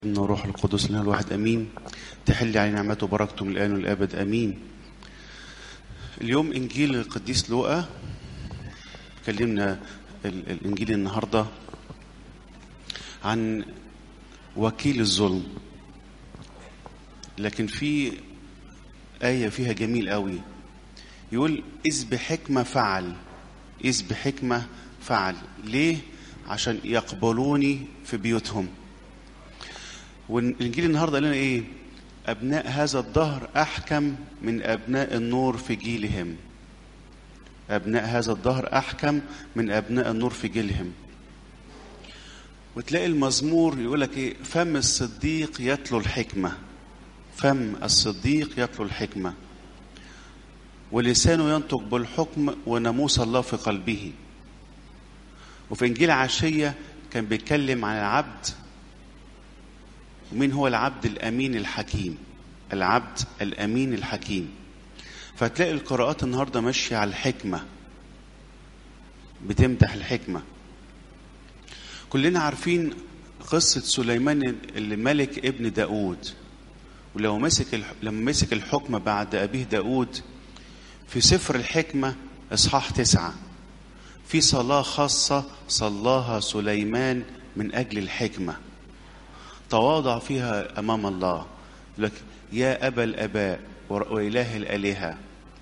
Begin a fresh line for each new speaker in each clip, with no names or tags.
إن روح القدس لنا الواحد أمين تحل علينا نعمته وبركته من الآن والأبد أمين اليوم إنجيل القديس لوقا كلمنا ال- الإنجيل النهاردة عن وكيل الظلم لكن في آية فيها جميل قوي يقول إذ بحكمة فعل إذ بحكمة فعل ليه؟ عشان يقبلوني في بيوتهم والانجيل النهارده قال لنا ايه ابناء هذا الدهر احكم من ابناء النور في جيلهم ابناء هذا الدهر احكم من ابناء النور في جيلهم وتلاقي المزمور يقول لك ايه فم الصديق يتلو الحكمه فم الصديق يتلو الحكمه ولسانه ينطق بالحكم وناموس الله في قلبه وفي انجيل عشيه كان بيتكلم عن العبد ومين هو العبد الامين الحكيم العبد الامين الحكيم فتلاقي القراءات النهارده ماشيه على الحكمه بتمدح الحكمه كلنا عارفين قصه سليمان اللي ملك ابن داود ولو مسك الح... لما مسك الحكم بعد ابيه داود في سفر الحكمه اصحاح تسعه في صلاه خاصه صلاها سليمان من اجل الحكمه تواضع فيها امام الله لك يا ابا الاباء واله الالهه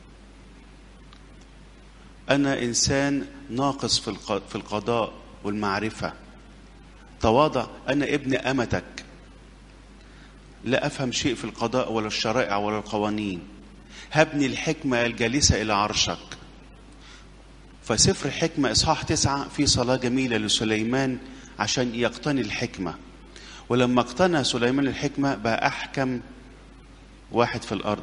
انا انسان ناقص في في القضاء والمعرفه تواضع انا ابن امتك لا افهم شيء في القضاء ولا الشرائع ولا القوانين هبني الحكمه الجالسه الى عرشك فسفر الحكمه اصحاح تسعه في صلاه جميله لسليمان عشان يقتني الحكمه ولما اقتنى سليمان الحكمة بقى أحكم واحد في الأرض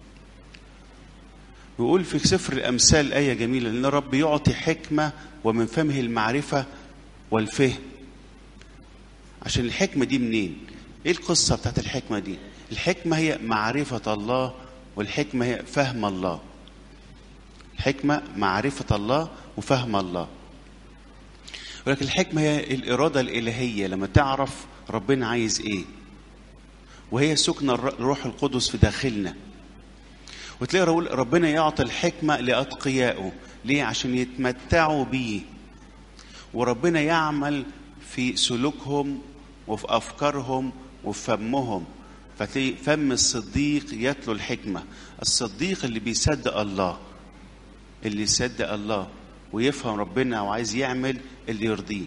يقول في سفر الأمثال آية جميلة لأن الرب يعطي حكمة ومن فمه المعرفة والفهم عشان الحكمة دي منين إيه القصة بتاعت الحكمة دي الحكمة هي معرفة الله والحكمة هي فهم الله الحكمة معرفة الله وفهم الله ولكن الحكمة هي الإرادة الإلهية لما تعرف ربنا عايز إيه وهي سكن الروح القدس في داخلنا وتلاقي ربنا يعطي الحكمة لأتقيائه ليه عشان يتمتعوا بيه وربنا يعمل في سلوكهم وفي أفكارهم وفي فمهم فتلاقي فم الصديق يتلو الحكمة الصديق اللي بيصدق الله اللي يصدق الله ويفهم ربنا وعايز يعمل اللي يرضيه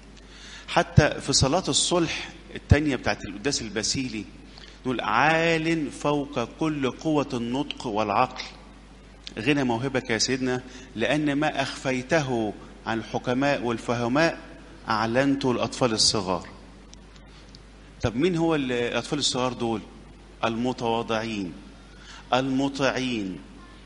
حتى في صلاة الصلح التانية بتاعت القداس الباسيلي نقول عال فوق كل قوة النطق والعقل غنى موهبك يا سيدنا لأن ما أخفيته عن الحكماء والفهماء أعلنته الأطفال الصغار طب مين هو الأطفال الصغار دول المتواضعين المطيعين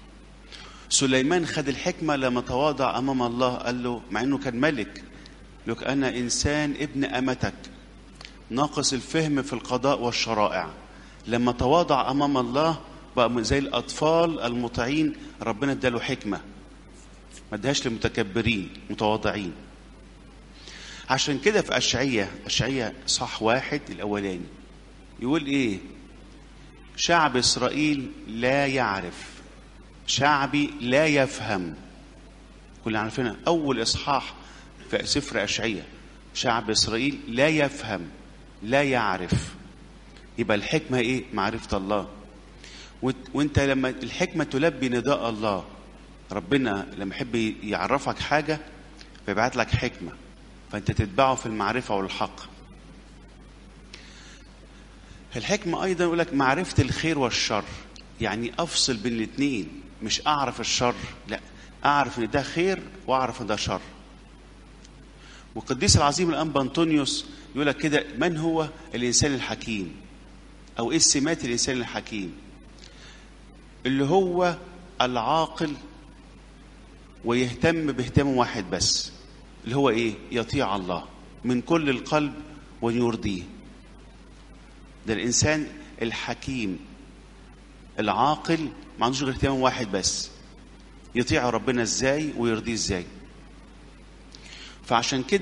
سليمان خد الحكمة لما تواضع أمام الله قال له مع أنه كان ملك لك أنا إنسان ابن أمتك ناقص الفهم في القضاء والشرائع لما تواضع أمام الله بقى زي الأطفال المطيعين ربنا اداله حكمة ما ادهاش للمتكبرين متواضعين عشان كده في أشعية أشعية صح واحد الأولاني يقول إيه شعب إسرائيل لا يعرف شعبي لا يفهم كلنا عارفين أول إصحاح في سفر أشعية شعب إسرائيل لا يفهم لا يعرف يبقى الحكمة إيه معرفة الله وانت لما الحكمة تلبي نداء الله ربنا لما يحب يعرفك حاجة فيبعت لك حكمة فانت تتبعه في المعرفة والحق الحكمة أيضا يقول لك معرفة الخير والشر يعني أفصل بين الاثنين مش أعرف الشر لا أعرف إن ده خير وأعرف إن ده شر والقديس العظيم الأنبا أنطونيوس يقول لك كده من هو الإنسان الحكيم أو إيه السمات الإنسان الحكيم اللي هو العاقل ويهتم باهتمام واحد بس اللي هو إيه يطيع الله من كل القلب ويرضيه ده الإنسان الحكيم العاقل ما عندوش غير اهتمام واحد بس يطيع ربنا ازاي ويرضيه ازاي فعشان كده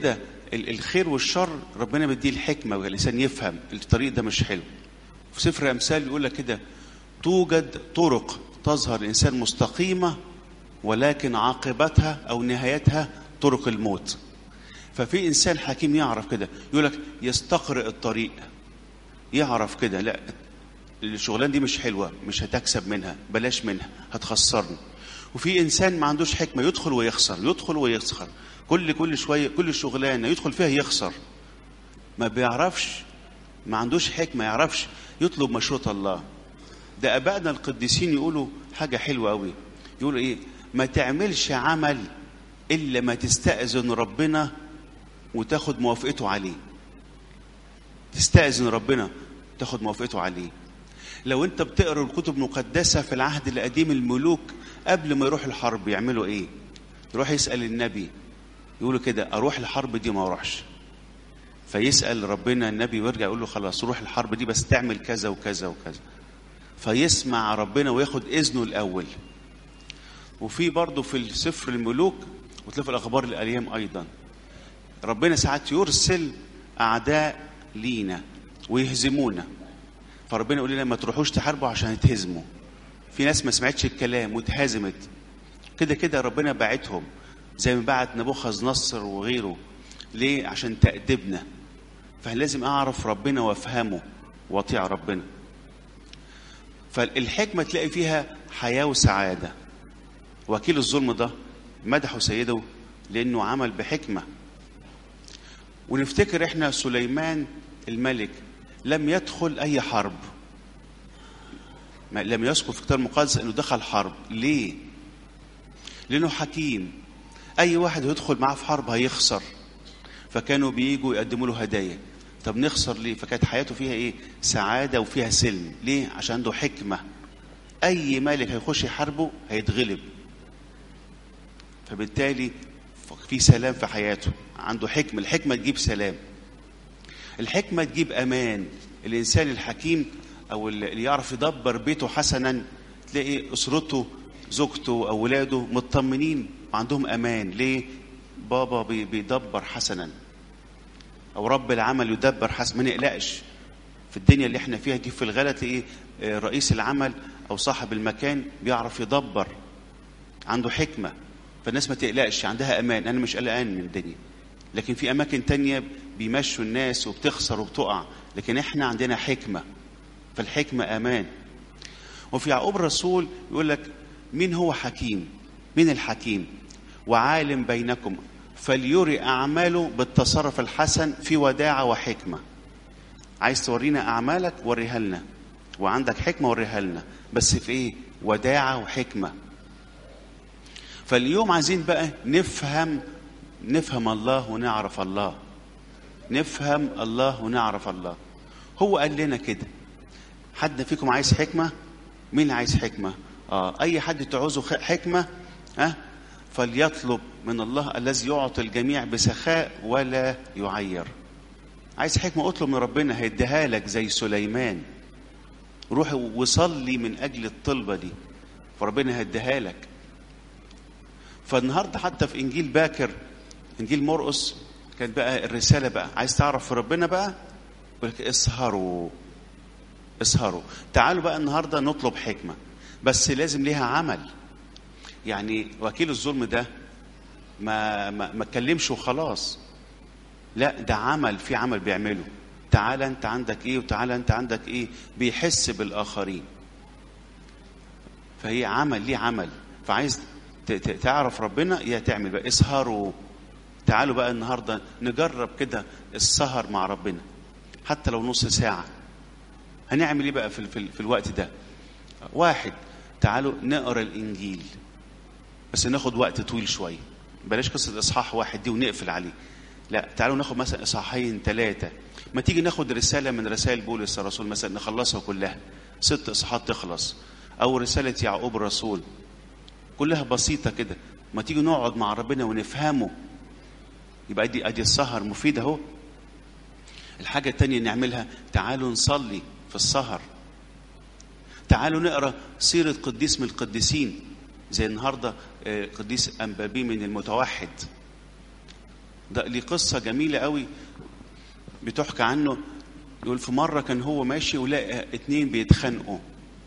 ال- الخير والشر ربنا بيديه الحكمه والانسان يفهم الطريق ده مش حلو في سفر امثال يقول لك كده توجد طرق تظهر الانسان مستقيمه ولكن عاقبتها او نهايتها طرق الموت ففي انسان حكيم يعرف كده يقول لك يستقرئ الطريق يعرف كده لا الشغلانه دي مش حلوه مش هتكسب منها بلاش منها هتخسرني وفي انسان ما عندوش حكمه يدخل ويخسر يدخل ويخسر كل كل شويه كل شغلانه يدخل فيها يخسر ما بيعرفش ما عندوش حكمه يعرفش يطلب مشروط الله ده ابائنا القديسين يقولوا حاجه حلوه قوي يقولوا ايه ما تعملش عمل الا ما تستاذن ربنا وتاخد موافقته عليه تستاذن ربنا تاخد موافقته عليه لو انت بتقرا الكتب المقدسه في العهد القديم الملوك قبل ما يروح الحرب يعملوا ايه يروح يسال النبي يقولوا كده اروح الحرب دي ما اروحش فيسال ربنا النبي ويرجع يقول له خلاص روح الحرب دي بس تعمل كذا وكذا وكذا فيسمع ربنا وياخد اذنه الاول وفي برضه في سفر الملوك وتلاقي في الاخبار الايام ايضا ربنا ساعات يرسل اعداء لينا ويهزمونا فربنا يقول لنا ما تروحوش تحاربوا عشان تهزموا في ناس ما سمعتش الكلام واتهزمت كده كده ربنا بعتهم زي ما بعت نبوخذ نصر وغيره ليه عشان تأدبنا فلازم اعرف ربنا وافهمه واطيع ربنا فالحكمه تلاقي فيها حياه وسعاده وكيل الظلم ده مدحوا سيده لانه عمل بحكمه ونفتكر احنا سليمان الملك لم يدخل اي حرب ما لم يذكر في الكتاب المقدس انه دخل حرب ليه لانه حكيم اي واحد يدخل معاه في حرب هيخسر فكانوا بييجوا يقدموا له هدايا طب نخسر ليه فكانت حياته فيها ايه سعاده وفيها سلم ليه عشان عنده حكمه اي ملك هيخش يحاربه هيتغلب فبالتالي في سلام في حياته عنده حكمه الحكمه تجيب سلام الحكمه تجيب امان الانسان الحكيم او اللي يعرف يدبر بيته حسنا تلاقي اسرته زوجته اولاده مطمنين وعندهم امان ليه بابا بي- بيدبر حسنا او رب العمل يدبر حسنا ما نقلقش في الدنيا اللي احنا فيها دي في الغلا تلاقي آه، رئيس العمل او صاحب المكان بيعرف يدبر عنده حكمه فالناس ما تقلقش عندها امان انا مش قلقان من الدنيا لكن في اماكن تانية بيمشوا الناس وبتخسر وبتقع لكن احنا عندنا حكمه فالحكمه امان وفي يعقوب الرسول يقول لك مين هو حكيم مين الحكيم وعالم بينكم فليري اعماله بالتصرف الحسن في وداعه وحكمه عايز تورينا اعمالك وريها لنا وعندك حكمه وريها لنا بس في ايه وداعه وحكمه فاليوم عايزين بقى نفهم نفهم الله ونعرف الله نفهم الله ونعرف الله هو قال لنا كده حد فيكم عايز حكمه مين اللي عايز حكمه اه اي حد تعوزه خ- حكمه ها آه؟ فليطلب من الله الذي يعطي الجميع بسخاء ولا يعير عايز حكمه اطلب من ربنا هيديها لك زي سليمان روح وصلي من اجل الطلبه دي فربنا هيديها لك فالنهارده حتى في انجيل باكر انجيل مرقس كانت بقى الرساله بقى عايز تعرف في ربنا بقى يقول لك اسهروا اسهروا تعالوا بقى النهارده نطلب حكمه بس لازم ليها عمل يعني وكيل الظلم ده ما ما ما اتكلمش وخلاص لا ده عمل في عمل بيعمله تعالى انت عندك ايه وتعالى انت عندك ايه بيحس بالاخرين فهي عمل ليه عمل فعايز ت- ت- تعرف ربنا يا تعمل بقى اسهروا تعالوا بقى النهارده نجرب كده السهر مع ربنا حتى لو نص ساعه هنعمل ايه بقى في, ال- في, ال- في الوقت ده واحد تعالوا نقرا الانجيل بس ناخد وقت طويل شويه بلاش قصه اصحاح واحد دي ونقفل عليه لا تعالوا ناخد مثلا اصحاحين ثلاثه ما تيجي ناخد رساله من رسائل بولس الرسول مثلا نخلصها كلها ست اصحاحات تخلص او رساله يعقوب الرسول كلها بسيطه كده ما تيجي نقعد مع ربنا ونفهمه يبقى دي ادي السهر مفيد اهو الحاجه التانية نعملها تعالوا نصلي في السهر تعالوا نقرا سيره قديس من القديسين زي النهارده آه، قديس امبابي من المتوحد ده ليه قصة جميلة قوي بتحكى عنه يقول في مرة كان هو ماشي ولقى اتنين بيتخانقوا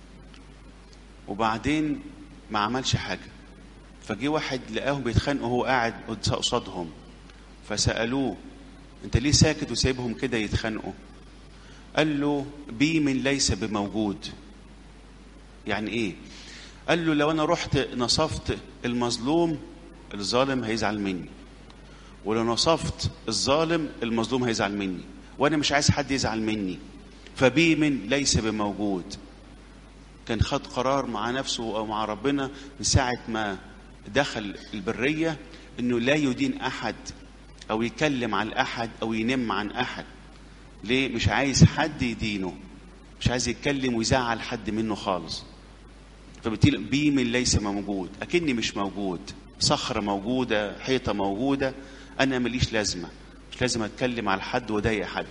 وبعدين ما عملش حاجة فجه واحد لقاهم بيتخانقوا وهو قاعد قصادهم فسألوه انت ليه ساكت وسايبهم كده يتخانقوا قال له بي من ليس بموجود يعني ايه قال له لو انا رحت نصفت المظلوم الظالم هيزعل مني ولو نصفت الظالم المظلوم هيزعل مني وانا مش عايز حد يزعل مني فبي من ليس بموجود كان خد قرار مع نفسه او مع ربنا من ساعه ما دخل البريه انه لا يدين احد او يكلم عن احد او ينم عن احد ليه مش عايز حد يدينه مش عايز يتكلم ويزعل حد منه خالص فبالتالي بي من ليس موجود اكني مش موجود صخرة موجودة حيطة موجودة أنا ماليش لازمة مش لازم أتكلم على حد وأضايق حد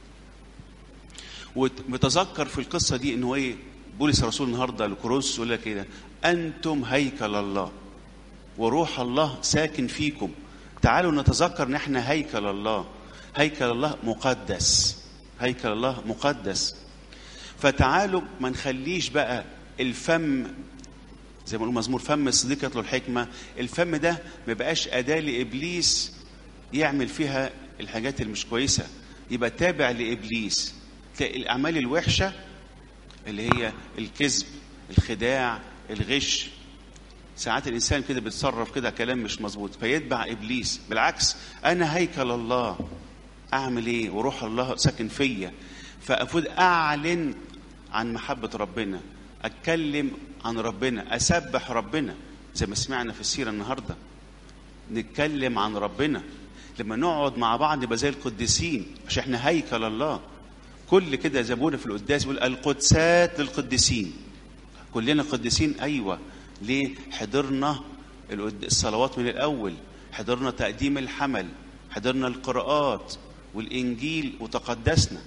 وبتذكر في القصة دي إنه إيه بولس الرسول النهاردة لكروس يقول لك كده أنتم هيكل الله وروح الله ساكن فيكم تعالوا نتذكر إن إحنا هيكل الله هيكل الله مقدس هيكل الله مقدس فتعالوا ما نخليش بقى الفم زي ما نقول مزمور فم الصديق يطلب الحكمة الفم ده ما بقاش أداة لإبليس يعمل فيها الحاجات اللي مش كويسة يبقى تابع لإبليس تلاقي الأعمال الوحشة اللي هي الكذب الخداع الغش ساعات الإنسان كده بيتصرف كده كلام مش مظبوط فيتبع إبليس بالعكس أنا هيكل الله أعمل إيه وروح الله ساكن فيا فأفوت أعلن عن محبة ربنا أتكلم عن ربنا أسبح ربنا زي ما سمعنا في السيرة النهاردة نتكلم عن ربنا لما نقعد مع بعض يبقى زي القديسين عشان احنا هيكل الله كل كده زي ما في القداس بيقول القدسات للقديسين كلنا قديسين ايوه ليه حضرنا الصلوات من الاول حضرنا تقديم الحمل حضرنا القراءات والانجيل وتقدسنا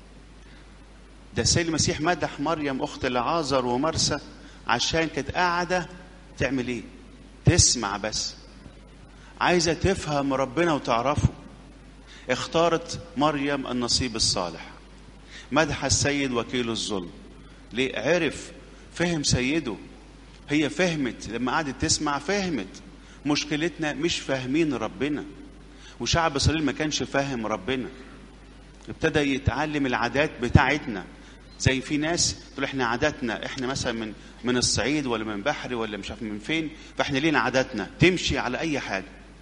ده السيد المسيح مدح مريم اخت لعازر ومرسى عشان كانت قاعده تعمل ايه تسمع بس عايزه تفهم ربنا وتعرفه اختارت مريم النصيب الصالح مدح السيد وكيل الظلم ليه عرف فهم سيده هي فهمت لما قعدت تسمع فهمت مشكلتنا مش فاهمين ربنا وشعب اسرائيل ما كانش فاهم ربنا ابتدى يتعلم العادات بتاعتنا زي في ناس تقول احنا عاداتنا احنا مثلا من من الصعيد ولا من بحري ولا مش عارف من فين فاحنا لينا عاداتنا تمشي على اي حاجه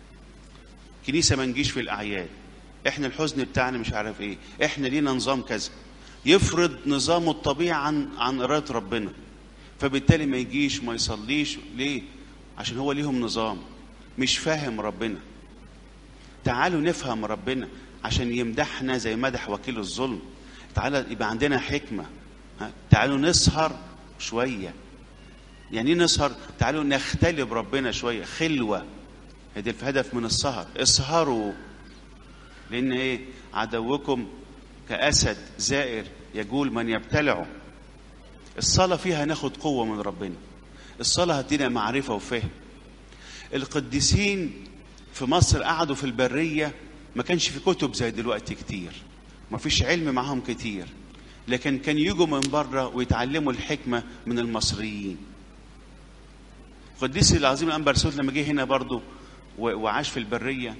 كنيسه ما نجيش في الاعياد احنا الحزن بتاعنا مش عارف ايه احنا لينا نظام كذا يفرض نظامه الطبيعي عن عن اراده ربنا فبالتالي ما يجيش ما يصليش ليه عشان هو ليهم نظام مش فاهم ربنا تعالوا نفهم ربنا عشان يمدحنا زي مدح وكيل الظلم تعالى يبقى عندنا حكمة ها؟ تعالوا نسهر شوية يعني ايه نسهر تعالوا نختلي بربنا شوية خلوة هذا الهدف من السهر اسهروا لأن ايه عدوكم كأسد زائر يجول من يبتلعه الصلاة فيها ناخد قوة من ربنا الصلاة هتدينا معرفة وفهم القديسين في مصر قعدوا في البرية ما كانش في كتب زي دلوقتي كتير ما فيش علم معاهم كتير لكن كان يجوا من بره ويتعلموا الحكمة من المصريين القديس العظيم الأنبر سود لما جه هنا برضه وعاش في البرية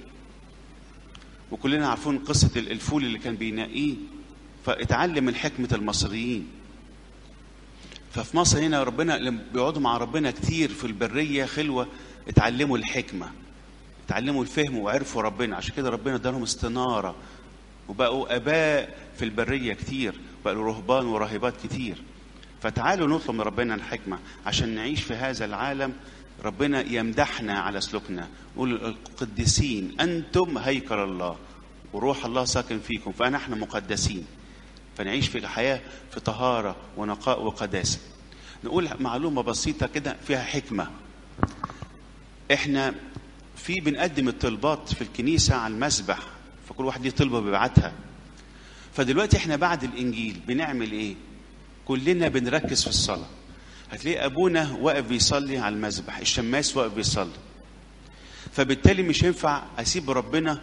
وكلنا عارفين قصة الفول اللي كان بينقيه فاتعلم من حكمة المصريين ففي مصر هنا ربنا لما بيقعدوا مع ربنا كتير في البرية خلوة اتعلموا الحكمة اتعلموا الفهم وعرفوا ربنا عشان كده ربنا ادالهم استنارة وبقوا اباء في البريه كتير بقوا رهبان وراهبات كتير فتعالوا نطلب من ربنا الحكمه عشان نعيش في هذا العالم ربنا يمدحنا على سلوكنا يقول القديسين انتم هيكل الله وروح الله ساكن فيكم فنحن مقدسين فنعيش في الحياه في طهاره ونقاء وقداسه نقول معلومه بسيطه كده فيها حكمه احنا في بنقدم الطلبات في الكنيسه على المسبح فكل واحد ليه طلبه بيبعتها فدلوقتي احنا بعد الانجيل بنعمل ايه كلنا بنركز في الصلاه هتلاقي ابونا واقف بيصلي على المذبح الشماس واقف بيصلي فبالتالي مش ينفع اسيب ربنا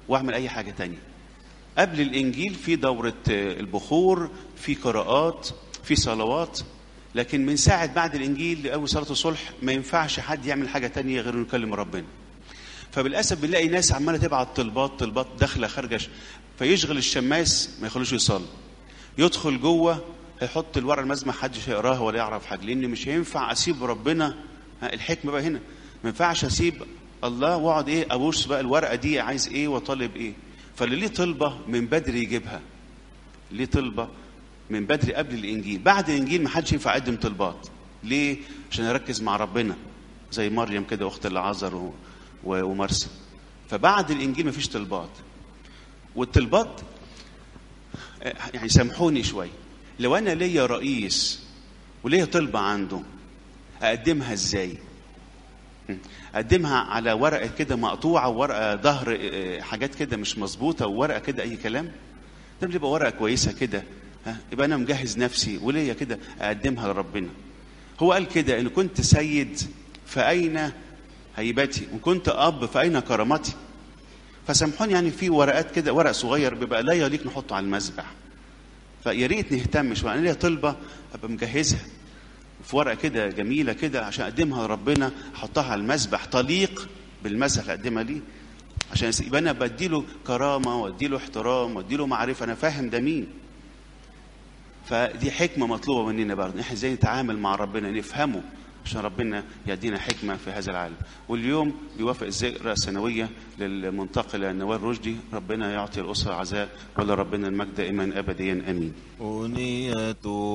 واعمل اي حاجه تانية قبل الانجيل في دوره آه، البخور في قراءات في صلوات لكن من ساعه بعد الانجيل لاول صلاه الصلح ما ينفعش حد يعمل حاجه تانية غير انه يكلم ربنا فبالاسف بنلاقي ناس عماله تبعت طلبات طلبات داخله خارجه فيشغل الشماس ما يخلوش يصلي يدخل جوه هيحط الورقه المزمع محدش هيقراها ولا يعرف حاجه لان مش هينفع اسيب ربنا ها، الحكمه بقى هنا ما ينفعش اسيب الله واقعد ايه ابص بقى الورقه دي عايز ايه وطالب ايه فاللي ليه طلبه من بدري يجيبها ليه طلبه من بدري قبل الانجيل بعد الانجيل ما حدش ينفع يقدم طلبات ليه عشان يركز مع ربنا زي مريم كده واخت العذر و- و- ومرسى فبعد الانجيل ما فيش طلبات والطلبات آه، يعني سامحوني شويه لو انا ليا رئيس وليا طلبه عنده اقدمها ازاي اقدمها على ورقه كده مقطوعه وورقه ظهر آه، حاجات كده مش مظبوطه وورقه كده اي كلام ده بتبقى ورقه كويسه كده ها يبقى انا مجهز نفسي وليا كده اقدمها لربنا هو قال كده ان كنت سيد فاين هيبتي وان كنت اب فاين كرامتي فسامحوني يعني في ورقات كده ورق صغير بيبقى لا يليق نحطه على المسبح فيا ريت نهتم شويه انا ليا طلبه ابقى مجهزها في ورقه كده جميله كده عشان اقدمها لربنا احطها على المسبح تليق بالمسح اللي اقدمها ليه عشان يبقى انا بديله كرامه واديله احترام واديله معرفه انا فاهم ده مين فدي حكمه مطلوبه مننا برضه احنا ازاي نتعامل مع ربنا نفهمه عشان ربنا يدينا حكمه في هذا العالم واليوم بيوافق الذكرى السنويه للمنتقله نوال رشدي ربنا يعطي الاسره عزاء ولا ربنا المجد دائما ابديا امين
أغنية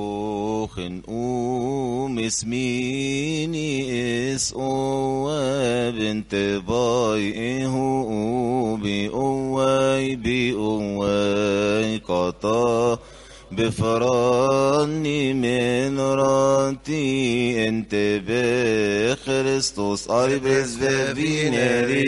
خنقوم اسميني اس أوى بنت باي هو بأواي بأواي قطا بفراني من راتي انت بخريستوس أربز بفينري